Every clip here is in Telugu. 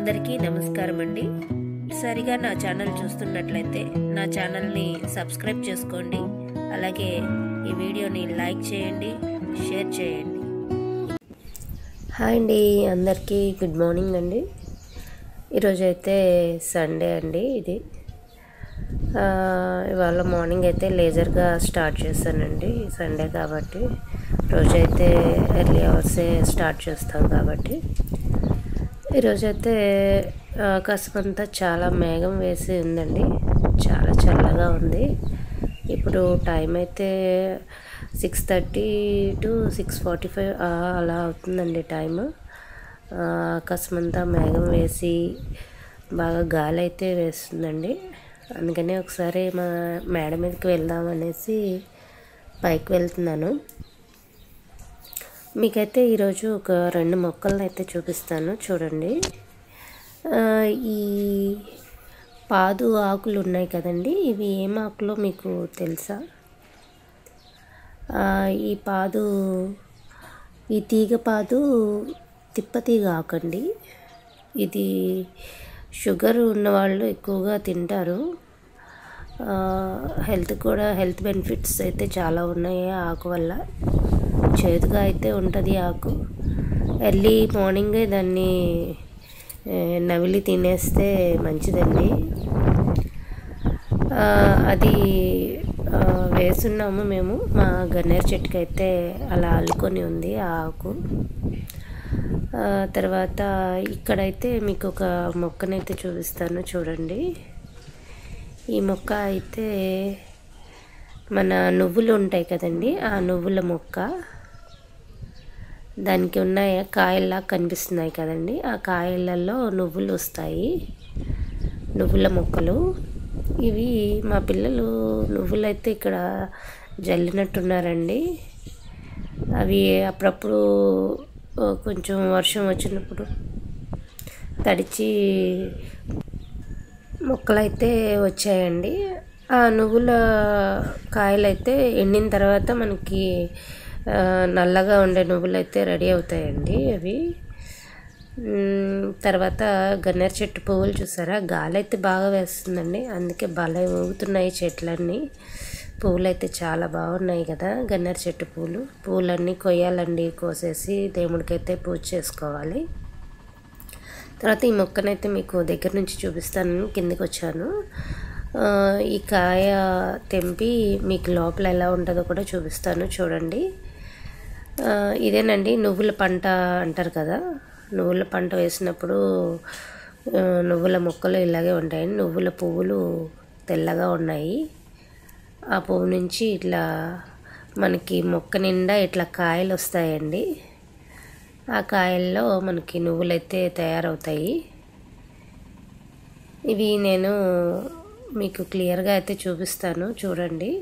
అందరికీ నమస్కారం అండి సరిగా నా ఛానల్ చూస్తున్నట్లయితే నా ఛానల్ని సబ్స్క్రైబ్ చేసుకోండి అలాగే ఈ వీడియోని లైక్ చేయండి షేర్ చేయండి హాయ్ అండి అందరికీ గుడ్ మార్నింగ్ అండి ఈరోజు అయితే సండే అండి ఇది ఆ, ఇవాళ మార్నింగ్ అయితే లేజర్గా స్టార్ట్ చేశానండి సండే కాబట్టి రోజైతే ఎర్లీ అవర్సే స్టార్ట్ చేస్తాం కాబట్టి ఈరోజైతే ఆకాశం అంతా చాలా మేఘం వేసి ఉందండి చాలా చల్లగా ఉంది ఇప్పుడు టైం అయితే six thirty to six forty five అలా అవుతుందండి టైం ఆకాశం అంతా మేఘం వేసి బాగా గాలి అయితే వేస్తుందండి అందుకని ఒకసారి మా మేడ మీదకి వెళ్దాం అనేసి పైకి వెళ్తున్నాను మీకైతే ఈరోజు ఒక రెండు మొక్కలను అయితే చూపిస్తాను చూడండి ఆ, ఈ పాదు ఆకులు ఉన్నాయి కదండి ఇవి ఏం ఆకులో మీకు తెలుసా ఆ, ఈ పాదు ఈ తీగ పాదు తిప్పతీగ ఆకండి ఇది షుగర్ ఉన్నవాళ్ళు ఎక్కువగా తింటారు ఆ, హెల్త్ కూడా హెల్త్ బెనిఫిట్స్ అయితే చాలా ఉన్నాయి ఆ ఆకు వల్ల చేదుగా అయితే ఉంటుంది ఆకు ఎర్లీ మార్నింగే దాన్ని ఏ, నవిలి తినేస్తే మంచిదండి ఆ, అది ఆ, వేసున్నాము మేము మా గన్నేరు చెట్టుకి అయితే అలా అల్లుకొని ఉంది ఆ ఆకు ఆ, తర్వాత ఇక్కడైతే మీకు ఒక మొక్కనైతే చూపిస్తాను చూడండి ఈ మొక్క అయితే మన నువ్వులు ఉంటాయి కదండి ఆ నువ్వుల మొక్క దానికి ఉన్న కాయల్లా కనిపిస్తున్నాయి కదండి ఆ కాయలలో నువ్వులు వస్తాయి నువ్వుల మొక్కలు ఇవి మా పిల్లలు నువ్వులు అయితే ఇక్కడ జల్లినట్టున్నారండి అవి అప్పుడప్పుడు ఆ, కొంచెం వర్షం వచ్చినప్పుడు తడిచి మొక్కలైతే వచ్చాయండి ఆ నువ్వుల కాయలు అయితే ఎండిన తర్వాత మనకి ఆ, నల్లగా ఉండే నువ్వులు అయితే రెడీ అవుతాయండి అవి మ్, తర్వాత గన్నేరు చెట్టు పువ్వులు చూసారా గాలి అయితే బాగా వేస్తుందండి అందుకే భలే ఊగుతున్నాయి చెట్లన్నీ పువ్వులు అయితే చాలా బాగున్నాయి కదా గన్నేరు చెట్టు పువ్వులు పువ్వులన్నీ కొయ్యాలండి కోసేసి దేవుడికైతే పూజ చేసుకోవాలి తర్వాత ఈ మొక్కనైతే మీకు దగ్గర నుంచి చూపిస్తాను కిందకి వచ్చాను ఆ, ఈ కాయ తెంపి మీకు లోపల ఎలా ఉంటుందో కూడా చూపిస్తాను చూడండి ఆ, ఇదేనండి నువ్వుల పంట అంటారు కదా నువ్వుల పంట వేసినప్పుడు ఆ, నువ్వుల మొక్కలు ఇలాగే ఉంటాయి నువ్వుల పువ్వులు తెల్లగా ఉన్నాయి ఆ పువ్వు నుంచి ఇట్లా మనకి మొక్క నిండా ఇట్లా కాయలు వస్తాయండి ఆ కాయల్లో మనకి నువ్వులైతే తయారవుతాయి ఇవి నేను మీకు క్లియర్గా అయితే చూపిస్తాను చూడండి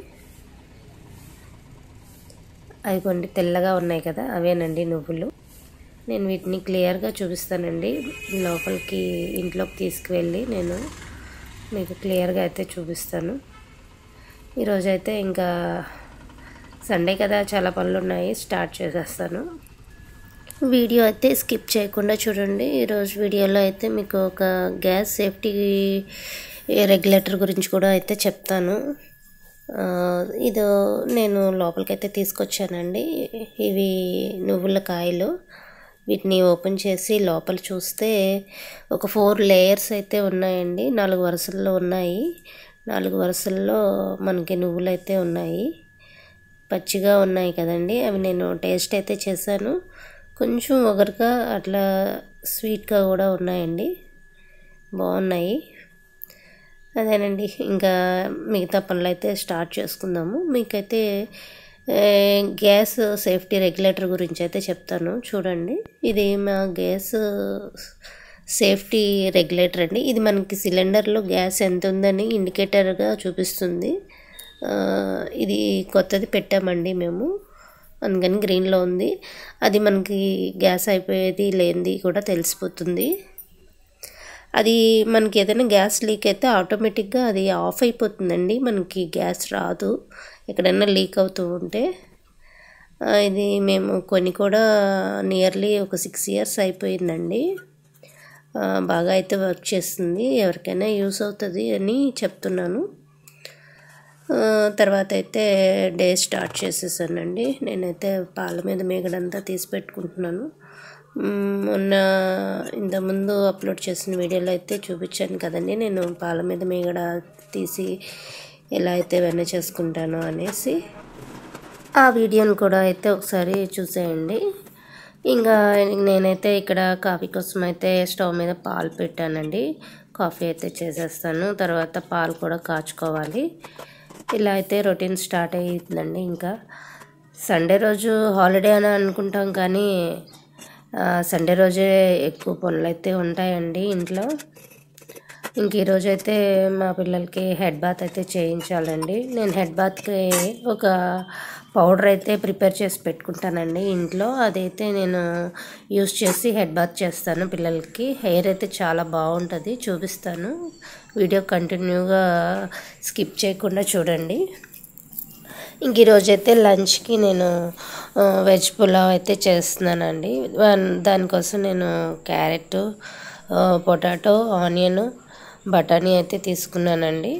అదిగోండి తెల్లగా ఉన్నాయి కదా అవేనండి నువ్వులు నేను వీటిని క్లియర్గా చూపిస్తానండి లోపలికి ఇంట్లోకి తీసుకువెళ్ళి నేను మీకు క్లియర్గా అయితే చూపిస్తాను ఈరోజైతే ఇంకా సండే కదా చాలా పనులు ఉన్నాయి స్టార్ట్ చేసేస్తాను వీడియో అయితే స్కిప్ చేయకుండా చూడండి ఈరోజు వీడియోలో అయితే మీకు ఒక గ్యాస్ సేఫ్టీ రెగ్యులేటర్ గురించి కూడా అయితే చెప్తాను ఆ, ఇదో నేను లోపలికైతే తీసుకొచ్చానండి ఇవి నువ్వుల కాయలు వీటిని ఓపెన్ చేసి లోపల చూస్తే ఒక ఫోర్ లేయర్స్ అయితే ఉన్నాయండి నాలుగు వరుసల్లో ఉన్నాయి నాలుగు వరుసల్లో మనకి నువ్వులు అయితే ఉన్నాయి పచ్చిగా ఉన్నాయి కదండి అవి నేను టేస్ట్ అయితే చేశాను కొంచెం ఒగరుగా అట్లా స్వీట్గా కూడా ఉన్నాయండి బాగున్నాయి అదేనండి ఇంకా మిగతా పనులు అయితే స్టార్ట్ చేసుకుందాము మీకైతే ఏ, గ్యాస్ సేఫ్టీ రెగ్యులేటర్ గురించి అయితే చెప్తాను చూడండి ఇది మా గ్యాస్ సేఫ్టీ రెగ్యులేటర్ అండి ఇది మనకి సిలిండర్లో గ్యాస్ ఎంత ఉందని ఇండికేటర్గా చూపిస్తుంది ఆ, ఇది కొత్తది పెట్టామండి మేము అందుకని గ్రీన్లో ఉంది అది మనకి గ్యాస్ అయిపోయేది లేనిది కూడా తెలిసిపోతుంది అది మనకి ఏదైనా గ్యాస్ లీక్ అయితే ఆటోమేటిక్గా అది ఆఫ్ అయిపోతుందండి మనకి గ్యాస్ రాదు ఎక్కడైనా లీక్ అవుతూ ఉంటే ఆ, ఇది మేము కొని కూడా నియర్లీ ఒక సిక్స్ ఇయర్స్ అయిపోయిందండి ఆ, బాగా అయితే వర్క్ చేస్తుంది ఎవరికైనా యూస్ అవుతుంది అని చెప్తున్నాను ఆ, తర్వాత అయితే డే స్టార్ట్ చేసేసానండి నేనైతే పాల మీద మేగడంతా తీసి పెట్టుకుంటున్నాను మ్, మొన్న ఇంతకుముందు అప్లోడ్ చేసిన వీడియోలో అయితే చూపించాను కదండి నేను పాల మీద మేగడ తీసి ఎలా అయితే వెన్న చేసుకుంటానో అనేసి ఆ వీడియోని కూడా అయితే ఒకసారి చూసేయండి ఇంకా నేనైతే ఇక్కడ కాఫీ కోసం అయితే స్టవ్ మీద పాలు పెట్టానండి కాఫీ అయితే చేసేస్తాను తర్వాత పాలు కూడా కాచుకోవాలి ఇలా అయితే రొటీన్ స్టార్ట్ అయ్యిందండి ఇంకా సండే రోజు హాలిడే అని అనుకుంటాం కానీ ఆ, సండే రోజే ఎక్కువ పనులు అయితే ఉంటాయండి ఇంట్లో ఇంక ఈరోజు అయితే మా పిల్లలకి హెడ్ బాత్ అయితే చేయించాలండి నేను హెడ్ బాత్కి ఒక పౌడర్ అయితే ప్రిపేర్ చేసి పెట్టుకుంటానండి ఇంట్లో అదైతే నేను యూస్ చేసి హెడ్ బాత్ చేస్తాను పిల్లలకి హెయిర్ అయితే చాలా బాగుంటుంది చూపిస్తాను వీడియో కంటిన్యూగా స్కిప్ చేయకుండా చూడండి ఇంక ఈరోజు అయితే లంచ్కి నేను ఆ, వెజ్ పులావ్ అయితే చేస్తున్నానండి వన్- దానికోసం నేను క్యారెట్ ఆ, పొటాటో ఆనియన్ బఠానీ అయితే తీసుకున్నానండి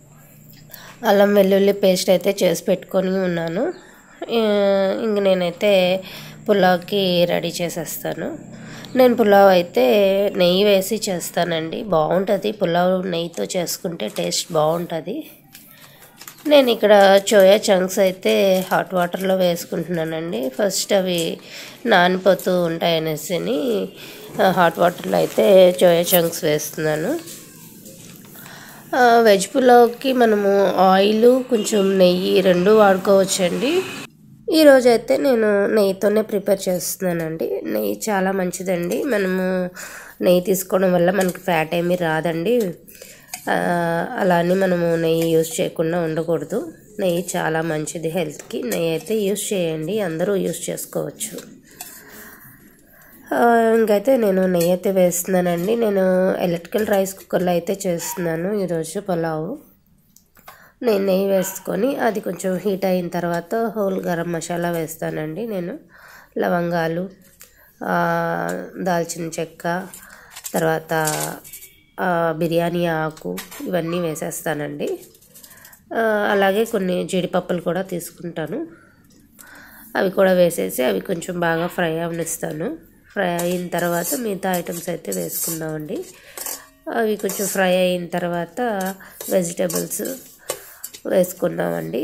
అల్లం వెల్లుల్లి పేస్ట్ అయితే చేసి పెట్టుకొని ఉన్నాను ఆ, ఇంక నేనైతే పులావ్కి రెడీ చేసేస్తాను నేను పులావ్ అయితే నెయ్యి వేసి చేస్తానండి బాగుంటుంది పులావ్ నెయ్యితో చేసుకుంటే టేస్ట్ బాగుంటుంది నేను ఇక్కడ చోయా చంక్స్ అయితే హాట్ వాటర్లో వేసుకుంటున్నానండి ఫస్ట్ అవి నానిపోతూ ఉంటాయనేసి హాట్ వాటర్లో అయితే చోయా చంక్స్ వేస్తున్నాను ఆ, వెజ్ పులావ్కి మనము ఆయిల్ కొంచెం నెయ్యి రెండు వాడుకోవచ్చండి ఈరోజు అయితే నేను నెయ్యితోనే ప్రిపేర్ చేస్తున్నానండి నెయ్యి చాలా మంచిదండి మనము నెయ్యి తీసుకోవడం వల్ల మనకి ఫ్యాట్ ఏమీ రాదండి ఆ, అలా అని మనము నెయ్యి యూస్ చేయకుండా ఉండకూడదు నెయ్యి చాలా మంచిది హెల్త్కి నెయ్యి అయితే యూస్ చేయండి అందరూ యూస్ చేసుకోవచ్చు ఆ, ఇంకైతే నేను నెయ్యి అయితే వేస్తున్నానండి నేను ఎలక్ట్రికల్ రైస్ కుక్కర్లో అయితే చేస్తున్నాను ఈరోజు పులావు నేను నెయ్యి వేసుకొని అది కొంచెం హీట్ అయిన తర్వాత హోల్ గరం మసాలా వేస్తానండి నేను లవంగాలు ఆ, దాల్చిన చెక్క తర్వాత ఆ, బిర్యానీ ఆకు ఇవన్నీ వేసేస్తానండి ఆ, అలాగే కొన్ని జీడిపప్పులు కూడా తీసుకుంటాను అవి కూడా వేసేసి అవి కొంచెం బాగా ఫ్రై అవనిస్తాను ఫ్రై అయిన తర్వాత మిగతా ఐటమ్స్ అయితే వేసుకుందామండి అవి కొంచెం ఫ్రై అయిన తర్వాత వెజిటేబుల్స్ వేసుకుందామండి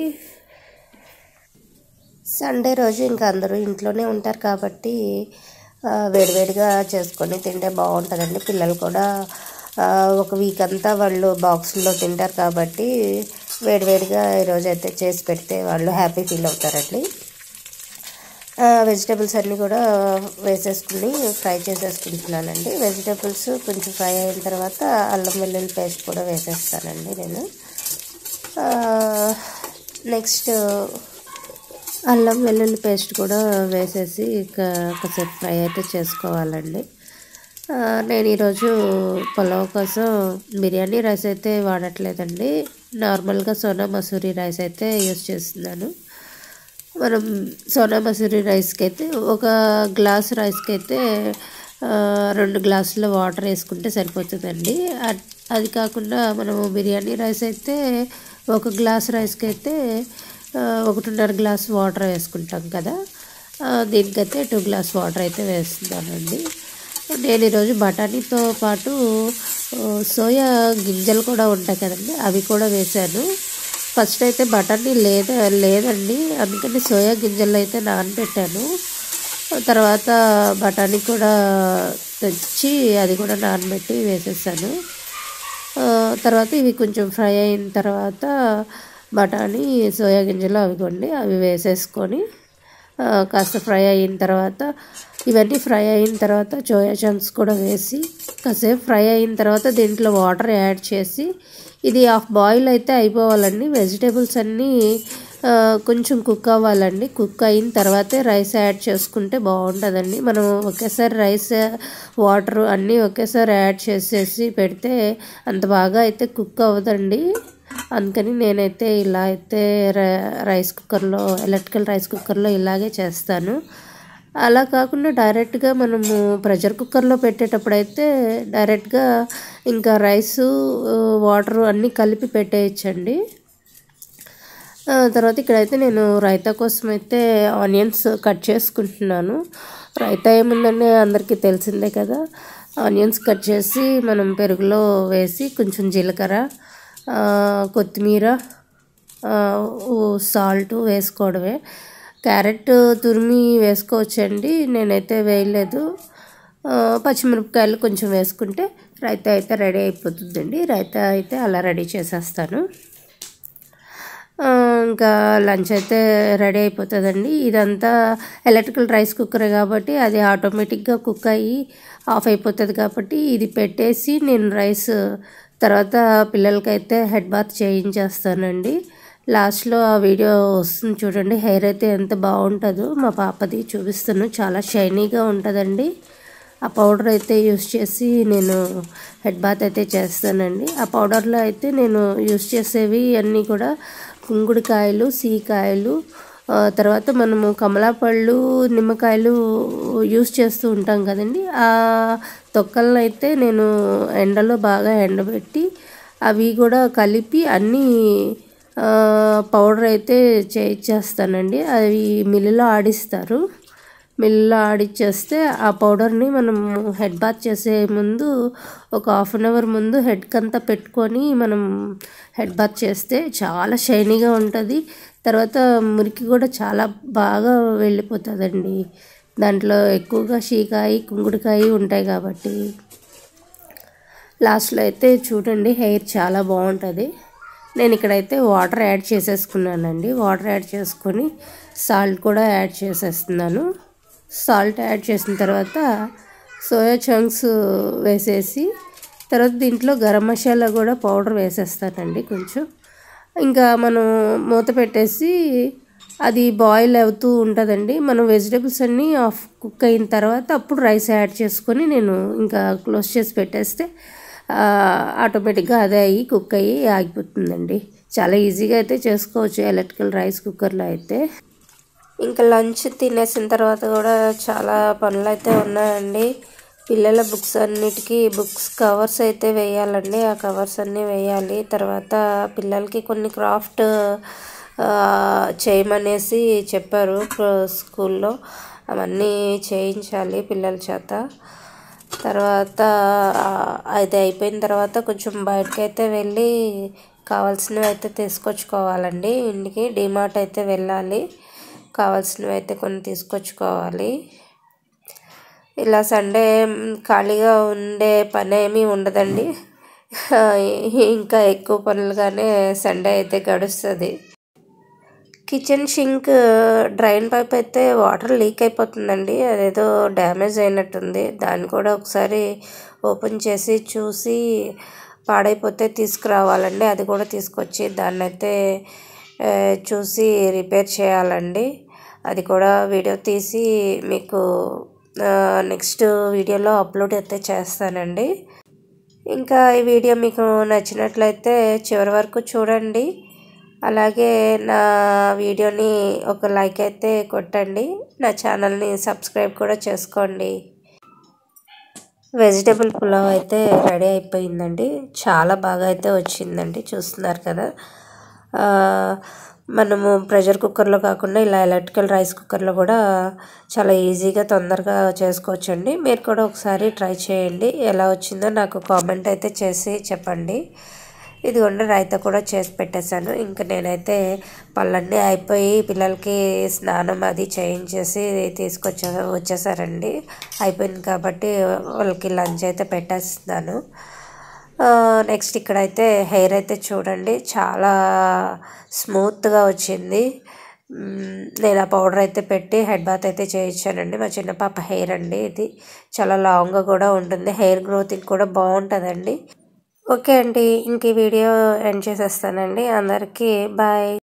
సండే రోజు ఇంకా అందరూ ఇంట్లోనే ఉంటారు కాబట్టి ఆ, వేడివేడిగా చేసుకొని తింటే బాగుంటుందండి పిల్లలు కూడా ఆ, ఒక వీక్ అంతా వాళ్ళు బాక్సుల్లో తింటారు కాబట్టి వేడివేడిగా ఈరోజు అయితే చేసి పెడితే వాళ్ళు హ్యాపీ ఫీల్ అవుతారండి వెజిటేబుల్స్ అన్నీ కూడా వేసేసుకుని ఫ్రై చేసేసుకుంటున్నానండి వెజిటేబుల్స్ కొంచెం ఫ్రై అయిన తర్వాత అల్లం వెల్లుల్లి పేస్ట్ కూడా వేసేస్తానండి నేను నెక్స్ట్ అల్లం వెల్లుల్లి పేస్ట్ కూడా వేసేసి క- కాసేపు ఫ్రై అయితే చేసుకోవాలండి ఆ, నేను ఈరోజు పులావ్ కోసం బిర్యానీ రైస్ అయితే వాడట్లేదండి నార్మల్గా సోనా మసూరి రైస్ అయితే యూస్ చేస్తున్నాను మనం సోనా మసూరి రైస్కి అయితే ఒక గ్లాస్ రైస్కి అయితే ఆ, రెండు గ్లాసుల వాటర్ వేసుకుంటే సరిపోతుందండి అట్- అది కాకుండా మనము బిర్యానీ రైస్ అయితే ఒక గ్లాస్ రైస్కి అయితే ఆ, ఒకటిన్నర గ్లాస్ వాటర్ వేసుకుంటాం కదా ఆ, దీనికైతే టూ గ్లాస్ వాటర్ అయితే వేస్తున్నానండి నేను ఈరోజు బఠానీతో పాటు ఆ, సోయా గింజలు కూడా ఉంటాయి కదండి అవి కూడా వేశాను ఫస్ట్ అయితే బఠానీ లేద లేదండి అందుకని సోయా గింజలు అయితే నానబెట్టాను తర్వాత బఠానీ కూడా తెచ్చి అది కూడా నానబెట్టి వేసేసాను ఆ, తర్వాత ఇవి కొంచెం ఫ్రై అయిన తర్వాత బఠానీ సోయా గింజలు అవి కొండి అవి వేసేసుకొని ఆ, కాస్త ఫ్రై అయిన తర్వాత ఇవన్నీ ఫ్రై అయిన తర్వాత సోయా చంక్స్ కూడా వేసి కాసేపు ఫ్రై అయిన తర్వాత దీంట్లో వాటర్ యాడ్ చేసి ఇది హాఫ్ బాయిల్ అయితే అయిపోవాలండి వెజిటేబుల్స్ అన్నీ ఆ, కొంచెం కుక్ అవ్వాలండి కుక్ అయిన తర్వాతే రైస్ యాడ్ చేసుకుంటే బాగుంటుందండి మనం ఒకేసారి రైస్ వాటర్ అన్నీ ఒకేసారి యాడ్ చేసేసి పెడితే అంత బాగా అయితే కుక్ అవ్వదండి అందుకని నేనైతే ఇలా అయితే ర- రైస్ కుక్కర్లో ఎలక్ట్రికల్ రైస్ కుక్కర్లో ఇలాగే చేస్తాను అలా కాకుండా డైరెక్ట్గా మనము ప్రెషర్ కుక్కర్లో పెట్టేటప్పుడు అయితే డైరెక్ట్గా ఇంకా రైసు వాటర్ అన్నీ కలిపి పెట్టేయచ్చండి ఆ, తర్వాత ఇక్కడైతే నేను రైతా కోసం అయితే ఆనియన్స్ కట్ చేసుకుంటున్నాను రైతా ఏముందండి అందరికీ తెలిసిందే కదా ఆనియన్స్ కట్ చేసి మనం పెరుగులో వేసి కొంచెం జీలకర్ర ఆ, కొత్తిమీర సాల్ట్ వేసుకోవడమే క్యారెట్ తురిమి వేసుకోవచ్చండి నేనైతే వేయలేదు ఆ, పచ్చిమిరపకాయలు కొంచెం వేసుకుంటే రైతా అయితే రెడీ అయిపోతుందండి రైతా అయితే అలా రెడీ చేసేస్తాను ఆ, ఇంకా లంచ్ అయితే రెడీ అయిపోతుందండి ఇదంతా ఎలక్ట్రికల్ రైస్ కుక్కరే కాబట్టి అది ఆటోమేటిక్గా కుక్ అయ్యి ఆఫ్ అయిపోతుంది కాబట్టి ఇది పెట్టేసి నేను రైస్ తర్వాత పిల్లలకైతే హెడ్ బాత్ చేయించేస్తానండి లాస్ట్లో ఆ వీడియో వస్తుంది చూడండి హెయిర్ అయితే ఎంత బాగుంటుందో మా పాపది చూపిస్తాను చాలా షైనీగా ఉంటుందండి ఆ పౌడర్ అయితే యూస్ చేసి నేను హెడ్ బాత్ అయితే చేస్తానండి ఆ పౌడర్లో అయితే నేను యూస్ చేసేవి అన్నీ కూడా కుంగుడికాయలు సీకాయలు ఆ, తర్వాత మనము కమలాపళ్ళు నిమ్మకాయలు యూస్ చేస్తూ ఉంటాం కదండి ఆ తొక్కలను అయితే నేను ఎండలో బాగా ఎండబెట్టి అవి కూడా కలిపి అన్నీ ఆ, పౌడర్ అయితే చేయించేస్తానండి అవి మిల్లులో ఆడిస్తారు మిల్లులో ఆడిచ్చేస్తే ఆ పౌడర్ని మనం హెడ్ బాత్ చేసే ముందు ఒక హాఫ్ అన్ అవర్ ముందు హెడ్కి అంతా పెట్టుకొని మనం హెడ్ బాత్ చేస్తే చాలా షైనీగా ఉంటుంది తర్వాత మురికి కూడా చాలా బాగా వెళ్ళిపోతుందండి దాంట్లో ఎక్కువగా షీకాయ కుంగుడికాయ ఉంటాయి కాబట్టి లాస్ట్లో అయితే చూడండి హెయిర్ చాలా బాగుంటుంది నేను ఇక్కడైతే వాటర్ యాడ్ చేసేసుకున్నానండి వాటర్ యాడ్ చేసుకొని సాల్ట్ కూడా యాడ్ చేసేస్తున్నాను సాల్ట్ యాడ్ చేసిన తర్వాత సోయా చంక్స్ వేసేసి తర్వాత దీంట్లో గరం మసాలా కూడా పౌడర్ వేసేస్తానండి కొంచెం ఇంకా మనం మూత పెట్టేసి అది బాయిల్ అవుతూ ఉంటుందండి మనం వెజిటేబుల్స్ అన్నీ ఆఫ్ కుక్ అయిన తర్వాత అప్పుడు రైస్ యాడ్ చేసుకొని నేను ఇంకా క్లోజ్ చేసి పెట్టేస్తే ఆటోమేటిక్గా అదే అయ్యి కుక్ అయ్యి ఆగిపోతుందండి చాలా ఈజీగా అయితే చేసుకోవచ్చు ఎలక్ట్రికల్ రైస్ కుక్కర్లో అయితే ఇంకా లంచ్ తినేసిన తర్వాత కూడా చాలా పనులు అయితే ఉన్నాయండి పిల్లల బుక్స్ అన్నిటికీ బుక్స్ కవర్స్ అయితే వేయాలండి ఆ కవర్స్ అన్నీ వేయాలి తర్వాత పిల్లలకి కొన్ని క్రాఫ్ట్ ఆ, చేయమనేసి చెప్పారు ప్ర- స్కూల్లో అవన్నీ చేయించాలి పిల్లల చేత తర్వాత ఆ, అది అయిపోయిన తర్వాత కొంచెం బయటకైతే వెళ్ళి కావాల్సినవి అయితే తీసుకొచ్చుకోవాలండి ఇంటికి డిమార్ట్ అయితే వెళ్ళాలి కావాల్సినవి అయితే కొన్ని తీసుకొచ్చుకోవాలి ఇలా సండే మ్, ఖాళీగా ఉండే పని ఏమీ ఉండదండి ఇంకా ఎక్కువ పనులుగానే సండే అయితే గడుస్తుంది కిచెన్ షింక్ డ్రైన్ పైప్ అయితే వాటర్ లీక్ అయిపోతుందండి అదేదో డ్యామేజ్ అయినట్టుంది దాన్ని కూడా ఒకసారి ఓపెన్ చేసి చూసి పాడైపోతే తీసుకురావాలండి అది కూడా తీసుకొచ్చి దాన్ని అయితే ఆ, చూసి రిపేర్ చేయాలండి అది కూడా వీడియో తీసి మీకు నెక్స్ట్ వీడియోలో అప్లోడ్ అయితే చేస్తానండి ఇంకా ఈ వీడియో మీకు నచ్చినట్లయితే చివరి వరకు చూడండి అలాగే నా వీడియోని ఒక లైక్ అయితే కొట్టండి నా ఛానల్ని సబ్స్క్రైబ్ కూడా చేసుకోండి వెజిటేబుల్ పులావ్ అయితే రెడీ అయిపోయిందండి చాలా బాగా అయితే వచ్చిందండి చూస్తున్నారు కదా ఆ, మనము ప్రెషర్ కుక్కర్లో కాకుండా ఇలా ఎలక్ట్రికల్ రైస్ కుక్కర్లో కూడా చాలా ఈజీగా తొందరగా చేసుకోవచ్చండి మీరు కూడా ఒకసారి ట్రై చేయండి ఎలా వచ్చిందో నాకు కామెంట్ అయితే చేసి చెప్పండి ఇదిగోండి రైతా కూడా చేసి పెట్టేశాను ఇంకా నేనైతే పళ్ళన్నీ అయిపోయి పిల్లలకి స్నానం అది చేయించేసి తీసుకొచ్చా వచ్చేసారండి అయిపోయింది కాబట్టి వాళ్ళకి లంచ్ అయితే పెట్టేస్తున్నాను నెక్స్ట్ ఇక్కడైతే హెయిర్ అయితే చూడండి చాలా స్మూత్గా వచ్చింది మ్, నేను ఆ పౌడర్ అయితే పెట్టి హెడ్ బాత్ అయితే చేయించానండి మా చిన్న పాప హెయిర్ అండి ఇది చాలా లాంగ్గా కూడా ఉంటుంది హెయిర్ గ్రోతింగ్ కూడా బాగుంటుందండి ఓకే అండి ఇంక ఈ వీడియో ఎండ్ చేసేస్తానండి అందరికీ బాయ్